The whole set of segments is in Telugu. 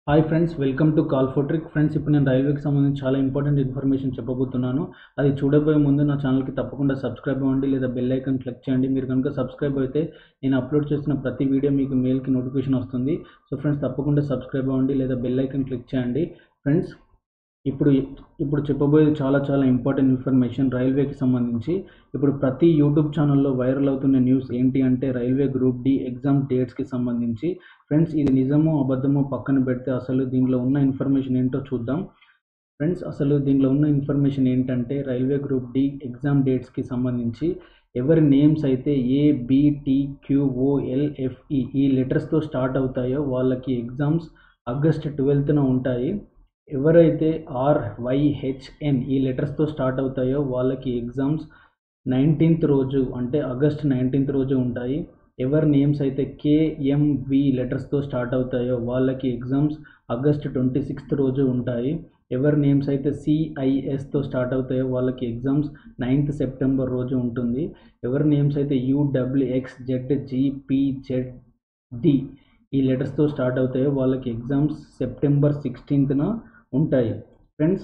hi friends welcome to call for trick friends ఇప్పుడు నేను రైల్వేకి సంబంధించి చాలా ఇంపార్టెంట్ ఇన్ఫర్మేషన్ చెప్పబోతున్నాను అది చూడబోయే ముందు నా ఛానల్కి తప్పకుండా సబ్స్క్రైబ్ అవ్వండి లేదా బెల్ ఐకాన్ క్లిక్ చేయండి మీరు కనుక సబ్స్క్రైబ్ అయితే నేను అప్లోడ్ చేసిన ప్రతి వీడియో మీకు మెయిల్కి నోటిఫికేషన్ వస్తుంది సో ఫ్రెండ్స్ తప్పకుండా సబ్స్క్రైబ్ అవ్వండి లేదా బెల్ ఐకాన్ క్లిక్ చేయండి ఫ్రెండ్స్ ఇప్పుడు ఇప్పుడు చెప్పబోయేది చాలా చాలా ఇంపార్టెంట్ ఇన్ఫర్మేషన్ రైల్వేకి సంబంధించి ఇప్పుడు ప్రతి యూట్యూబ్ ఛానల్లో వైరల్ అవుతున్న న్యూస్ ఏంటి అంటే రైల్వే గ్రూప్ డి ఎగ్జామ్ డేట్స్కి సంబంధించి ఫ్రెండ్స్ ఇది నిజమో అబద్ధమో పక్కన పెడితే అసలు దీనిలో ఉన్న ఇన్ఫర్మేషన్ ఏంటో చూద్దాం ఫ్రెండ్స్ అసలు దీనిలో ఉన్న ఇన్ఫర్మేషన్ ఏంటంటే రైల్వే గ్రూప్ డి ఎగ్జామ్ డేట్స్కి సంబంధించి ఎవరి నేమ్స్ అయితే ఏ బిటి క్యూఓఎల్ఎఫ్ఈ ఈ లెటర్స్తో స్టార్ట్ అవుతాయో వాళ్ళకి ఎగ్జామ్స్ ఆగస్ట్ ట్వెల్త్న ఉంటాయి ఎవరైతే ఆర్వైహెచ్ఎన్ ఈ లెటర్స్తో స్టార్ట్ అవుతాయో వాళ్ళకి ఎగ్జామ్స్ నైన్టీన్త్ రోజు అంటే ఆగస్ట్ నైన్టీన్త్ రోజు ఉంటాయి ఎవరి నేమ్స్ అయితే కేఎంవి లెటర్స్తో స్టార్ట్ అవుతాయో వాళ్ళకి ఎగ్జామ్స్ ఆగస్ట్ ట్వంటీ సిక్స్త్ రోజు ఉంటాయి ఎవరి నేమ్స్ అయితే సిఐఎస్తో స్టార్ట్ అవుతాయో వాళ్ళకి ఎగ్జామ్స్ నైన్త్ సెప్టెంబర్ రోజు ఉంటుంది ఎవరి నేమ్స్ అయితే యూడబ్ల్యూఎక్స్ జెడ్ జిపిజెడ్ డి ఈ లెటర్స్తో స్టార్ట్ అవుతాయో వాళ్ళకి ఎగ్జామ్స్ సెప్టెంబర్ సిక్స్టీన్త్న ఉంటాయి ఫ్రెండ్స్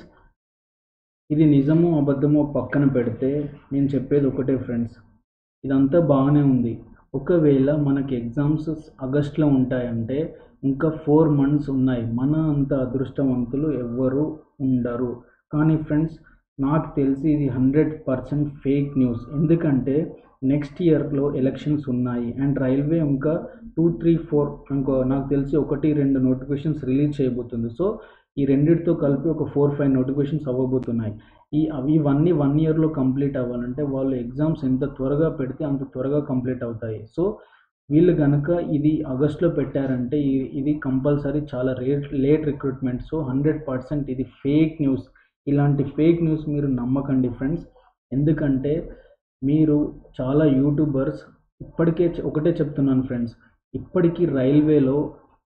ఇది నిజమో అబద్ధమో పక్కన పెడితే నేను చెప్పేది ఒకటే ఫ్రెండ్స్ ఇదంతా బాగానే ఉంది ఒకవేళ మనకి ఎగ్జామ్స్ ఆగస్ట్లో ఉంటాయంటే ఇంకా ఫోర్ మంత్స్ ఉన్నాయి మన అంత అదృష్టవంతులు ఎవ్వరూ ఉండరు కానీ ఫ్రెండ్స్ నాకు తెలిసి ఇది హండ్రెడ్ పర్సెంట్ ఫేక్ న్యూస్ ఎందుకంటే నెక్స్ట్ ఇయర్లో ఎలక్షన్స్ ఉన్నాయి అండ్ రైల్వే ఇంకా టూ త్రీ ఫోర్ ఇంకో నాకు తెలిసి ఒకటి రెండు నోటిఫికేషన్స్ రిలీజ్ చేయబోతుంది సో ఈ రెండింటితో కలిపి ఒక ఫోర్ ఫైవ్ నోటిఫికేషన్స్ అవ్వబోతున్నాయి ఈ అవి ఇవన్నీ వన్ ఇయర్లో కంప్లీట్ అవ్వాలంటే వాళ్ళు ఎగ్జామ్స్ ఎంత త్వరగా పెడితే అంత త్వరగా కంప్లీట్ అవుతాయి సో వీళ్ళు కనుక ఇది ఆగస్ట్లో పెట్టారంటే ఇది కంపల్సరీ చాలా rate late recruitment so hundred percent ఇది ఫేక్ న్యూస్ ఇలాంటి ఫేక్ న్యూస్ మీరు నమ్మకండి ఫ్రెండ్స్ ఎందుకంటే మీరు చాలా యూట్యూబర్స్ ఇప్పటికే ఒకటే చెప్తున్నాను ఫ్రెండ్స్ ఇప్పటికీ రైల్వేలో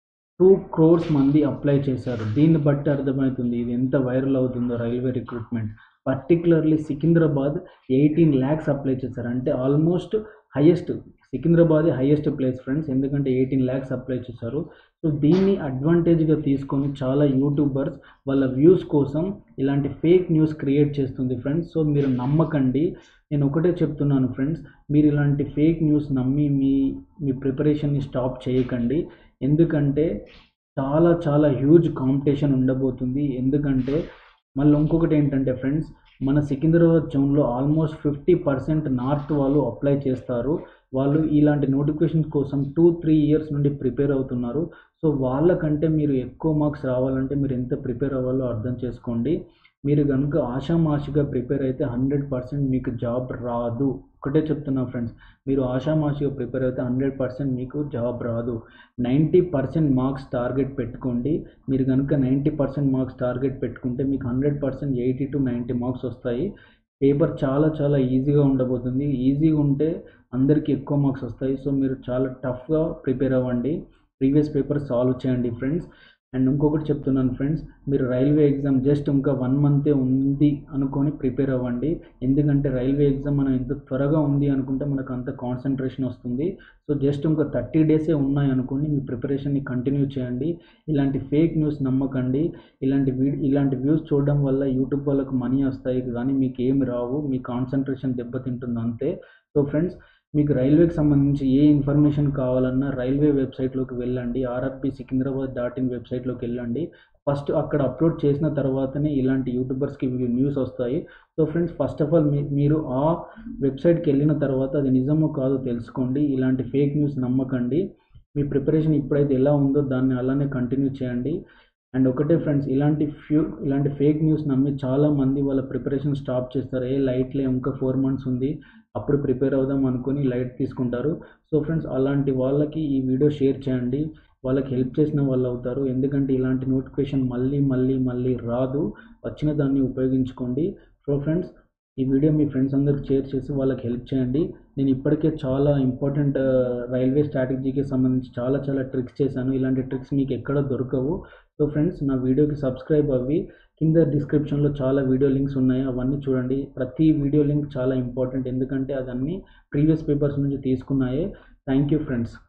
టూ క్రోర్స్ మంది అప్లై చేశారు దీన్ని బట్టి అర్థమవుతుంది ఇది ఎంత వైరల్ అవుతుందో railway recruitment particularly Secunderabad eighteen lakhs apply చేశారు అంటే almost highest Secunderabad highest place friends ఎందుకంటే ఎయిటీన్ ల్యాక్స్ అప్లై చేశారు సో దీన్ని అడ్వాంటేజ్గా తీసుకొని చాలా యూట్యూబర్స్ వాళ్ళ వ్యూస్ కోసం ఇలాంటి ఫేక్ న్యూస్ క్రియేట్ చేస్తుంది ఫ్రెండ్స్ సో మీరు నమ్మకండి నేను ఒకటే చెప్తున్నాను ఫ్రెండ్స్ మీరు ఇలాంటి ఫేక్ న్యూస్ నమ్మి మీ మీ ప్రిపరేషన్ని స్టాప్ చేయకండి ఎందుకంటే చాలా చాలా హ్యూజ్ కాంపిటీషన్ ఉండబోతుంది ఎందుకంటే మళ్ళీ ఇంకొకటి ఏంటంటే ఫ్రెండ్స్ మన సికింద్రాబాద్ జోన్లో ఆల్మోస్ట్ ఫిఫ్టీ పర్సెంట్ నార్త్ వాళ్ళు అప్లై చేస్తారు వాళ్ళు ఇలాంటి నోటిఫికేషన్ కోసం టూ త్రీ ఇయర్స్ నుండి ప్రిపేర్ అవుతున్నారు సో వాళ్ళకంటే మీరు ఎక్కువ మార్క్స్ రావాలంటే మీరు ఎంత ప్రిపేర్ అవ్వాలో అర్థం చేసుకోండి మీరు కనుక ఆషామాషిగా ప్రిపేర్ అయితే హండ్రెడ్ పర్సెంట్ మీకు జాబ్ రాదు ఒకటే చెప్తున్నా ఫ్రెండ్స్ మీరు ఆషామాషిగా ప్రిపేర్ అయితే హండ్రెడ్ పర్సెంట్ మీకు జాబ్ రాదు నైంటీ పర్సెంట్ మార్క్స్ టార్గెట్ పెట్టుకోండి మీరు కనుక నైంటీ పర్సెంట్ మార్క్స్ టార్గెట్ పెట్టుకుంటే మీకు hundred percent eighty to ninety marks వస్తాయి పేపర్ చాలా చాలా ఈజీగా ఉండబోతుంది ఈజీగా ఉంటే అందరికీ ఎక్కువ మార్క్స్ వస్తాయి సో మీరు చాలా టఫ్గా ప్రిపేర్ అవ్వండి ప్రీవియస్ పేపర్ సాల్వ్ చేయండి ఫ్రెండ్స్ అండ్ ఇంకొకటి చెప్తున్నాను ఫ్రెండ్స్ మీరు రైల్వే ఎగ్జామ్ జస్ట్ ఇంకా వన్ మంతే ఉంది అనుకొని ప్రిపేర్ అవ్వండి ఎందుకంటే రైల్వే ఎగ్జామ్ మనం ఎంత త్వరగా ఉంది అనుకుంటే మనకు అంత కాన్సన్ట్రేషన్ వస్తుంది సో జస్ట్ ఇంకా థర్టీ డేసే ఉన్నాయి అనుకోండి మీ ప్రిపరేషన్ని కంటిన్యూ చేయండి ఇలాంటి ఫేక్ న్యూస్ నమ్మకండి ఇలాంటి వీ ఇలాంటి వ్యూస్ చూడడం వల్ల యూట్యూబ్ వాళ్ళకు మనీ వస్తాయి కానీ మీకు ఏమి రావు మీ కాన్సన్ట్రేషన్ దెబ్బతింటుంది అంతే సో ఫ్రెండ్స్ మీకు రైల్వేకి సంబంధించి ఏ ఇన్ఫర్మేషన్ కావాలన్నా రైల్వే వెబ్సైట్లోకి వెళ్ళండి ఆర్ఆర్పి సికింద్రాబాద్ డాట్ ఇన్ వెబ్సైట్లోకి వెళ్ళండి ఫస్ట్ అక్కడ అప్లోడ్ చేసిన తర్వాతనే ఇలాంటి యూట్యూబర్స్కి న్యూస్ వస్తాయి so friends first of all మీరు ఆ వెబ్సైట్కి వెళ్ళిన తర్వాత అది నిజమో కాదో తెలుసుకోండి ఇలాంటి ఫేక్ న్యూస్ నమ్మకండి మీ ప్రిపరేషన్ ఇప్పుడైతే ఎలా ఉందో దాన్ని అలానే కంటిన్యూ చేయండి అండ్ ఒకటే ఫ్రెండ్స్ ఇలాంటి ఫ్యూ ఇలాంటి ఫేక్ న్యూస్ నమ్మి చాలామంది వాళ్ళ ప్రిపరేషన్ స్టాప్ చేస్తారు ఏ లైట్లే ఇంకా ఫోర్ మంత్స్ ఉంది అప్పుడు ప్రిపేర్ అవుదాం అనుకొని లైట్ తీసుకుంటారు సో ఫ్రెండ్స్ అలాంటి వాళ్ళకి ఈ వీడియో షేర్ చేయండి వాళ్ళకి హెల్ప్ చేసిన వాళ్ళు అవుతారు ఎందుకంటే ఇలాంటి నోటిఫికేషన్ మళ్ళీ మళ్ళీ మళ్ళీ రాదు వచ్చిన దాన్ని ఉపయోగించుకోండి సో ఫ్రెండ్స్ ఈ వీడియో మీ ఫ్రెండ్స్ అందరికి షేర్ చేసి వాళ్ళకి హెల్ప్ చేయండి నేను ఇప్పటికే చాలా ఇంపార్టెంట్ రైల్వే స్ట్రాటజీకి సంబంధించి చాలా చాలా ట్రిక్స్ చేశాను ఇలాంటి ట్రిక్స్ మీకు ఎక్కడ దొరకవు సో ఫ్రెండ్స్ నా వీడియోకి సబ్స్క్రైబ్ అవ్వి కింద డిస్క్రిప్షన్లో చాలా వీడియో లింక్స్ ఉన్నాయి అవన్నీ చూడండి ప్రతి వీడియో లింక్ చాలా ఇంపార్టెంట్ ఎందుకంటే అదన్నీ ప్రీవియస్ పేపర్స్ నుంచి తీసుకున్నాయే థ్యాంక్ యూ ఫ్రెండ్స్